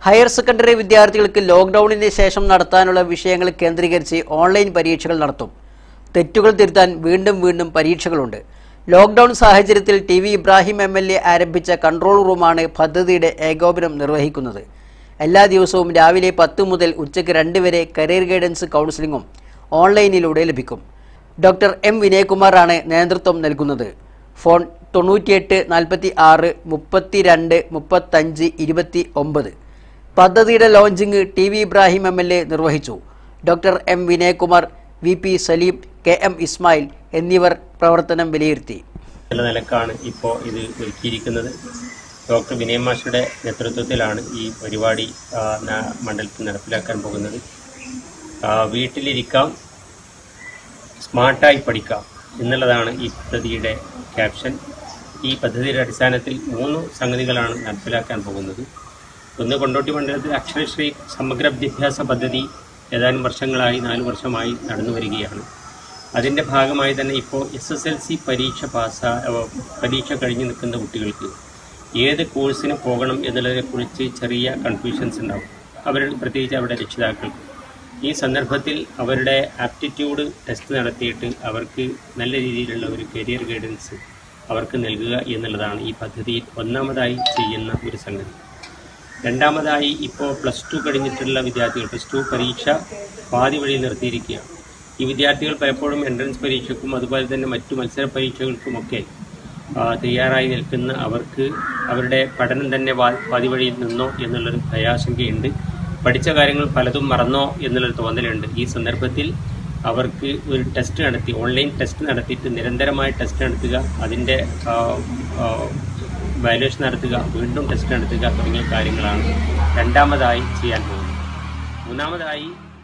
higher secondary വിദ്യാർത്ഥികൾക്ക് ലോക്ക്ഡൌണിന് ശേഷം നടത്താനുള്ള വിഷയങ്ങൾ കേന്ദ്രീകരിച്ച് ഓൺലൈൻ പരീക്ഷകൾ നടത്തും തെറ്റുകൾ തിരുത്താൻ വീണ്ടും വീണ്ടും പരീക്ഷകളുണ്ട് ലോക്ക്ഡൌൺ സാഹചര്യത്തിൽ T V Ibrahim M L A ആരംഭിച്ച കൺട്രോൾ റൂമാണ് പദ്ധതിയുടെ ഏകോപനം നിർവഹിക്കുന്നത് എല്ലാ ദിവസവും രാവിലെ പത്ത് മുതൽ ഉച്ചയ്ക്ക് രണ്ട് വരെ കരിയർ ഗൈഡൻസ് കൗൺസിലിംഗും ഓൺലൈനിലൂടെ ലഭിക്കും ഡോക്ടർ എം വിനയകുമാറാണ് നേതൃത്വം നൽകുന്നത് ഫോൺ തൊണ്ണൂറ്റിയെട്ട് നാൽപ്പത്തി ആറ് മുപ്പത്തിരണ്ട് മുപ്പത്തഞ്ച് ഇരുപത്തി ഒമ്പത് പദ്ധതിയുടെ launching T V Ibrahim M L A നിർവഹിച്ചു doctor M Vinayakumar V P Saleem K M Ismail എന്നിവർ പ്രവർത്തനം വിലയിരുത്തി എന്ന നിലക്കാണ് ഇപ്പോൾ ഇത് ഒരുക്കിയിരിക്കുന്നത് ഡോക്ടർ വിനയ മാഷയുടെ നേതൃത്വത്തിലാണ് ഈ പരിപാടി ആ, ന- മണ്ഡലത്തിൽ നടപ്പിലാക്കാൻ പോകുന്നത് ആ, വീട്ടിലിരിക്കാം സ്മാർട്ടായി പഠിക്കാം എന്നുള്ളതാണ് ഈ പദ്ധതിയുടെ ക്യാപ്ഷൻ ഈ പദ്ധതിയുടെ അടിസ്ഥാനത്തിൽ മൂന്ന് സംഗതികളാണ് നടപ്പിലാക്കാൻ പോകുന്നത് ഒന്ന് കൊണ്ടോട്ടി മണ്ഡലത്തിൽ അക്ഷരശ്രീ സമഗ്ര വിദ്യാഭ്യാസ പദ്ധതി ഏതാനും വർഷങ്ങളായി നാല് വർഷമായി നടന്നു വരികയാണ് അതിൻ്റെ ഭാഗമായി തന്നെ ഇപ്പോൾ എസ് എസ് എൽ സി പരീക്ഷ പാസ്സാ ഏഹ് പരീക്ഷ കഴിഞ്ഞ് നിൽക്കുന്ന കുട്ടികൾക്ക് ഏത് കോഴ്സിന് പോകണം എന്നുള്ളതിനെക്കുറിച്ച് ചെറിയ കൺഫ്യൂഷൻസ് ഉണ്ടാവും അവർ പ്രത്യേകിച്ച് അവരുടെ രക്ഷിതാക്കൾക്ക് ഈ സന്ദർഭത്തിൽ അവരുടെ ആപ്റ്റിറ്റ്യൂഡ് ടെസ്റ്റ് നടത്തിയിട്ട് അവർക്ക് നല്ല രീതിയിലുള്ള ഒരു കരിയർ ഗൈഡൻസ് അവർക്ക് നൽകുക എന്നുള്ളതാണ് ഈ പദ്ധതിയിൽ ഒന്നാമതായി ചെയ്യുന്ന ഒരു സംഗതി രണ്ടാമതായി ഇപ്പോൾ പ്ലസ് ടു കഴിഞ്ഞിട്ടുള്ള വിദ്യാർത്ഥികൾ പ്ലസ് ടു പരീക്ഷ പാതി വഴി നിർത്തിയിരിക്കുകയാണ് ഈ വിദ്യാർത്ഥികൾ പലപ്പോഴും എൻട്രൻസ് പരീക്ഷയ്ക്കും അതുപോലെ തന്നെ മറ്റു മത്സര പരീക്ഷകൾക്കുമൊക്കെ ആ, തയ്യാറായി നിൽക്കുന്ന അവർക്ക് അവരുടെ പഠനം തന്നെ വാ- പാതി വഴിയിൽ നിന്നോ എന്നുള്ളൊരു ഭയാശങ്കയുണ്ട് പഠിച്ച കാര്യങ്ങൾ പലതും മറന്നോ എന്നുള്ളൊരു തോന്നലുണ്ട് ഈ സന്ദർഭത്തിൽ അവർക്ക് ഒരു ടെസ്റ്റ് നടത്തി ഓൺലൈൻ ടെസ്റ്റ് നടത്തിയിട്ട് നിരന്തരമായ ടെസ്റ്റ് നടത്തുക അതിൻ്റെ വാല്യുവേഷൻ നടത്തുക വീണ്ടും ടെസ്റ്റ് നടത്തുക തുടങ്ങിയ കാര്യങ്ങളാണ് രണ്ടാമതായി ചെയ്യാൻ പോകുന്നത് മൂന്നാമതായി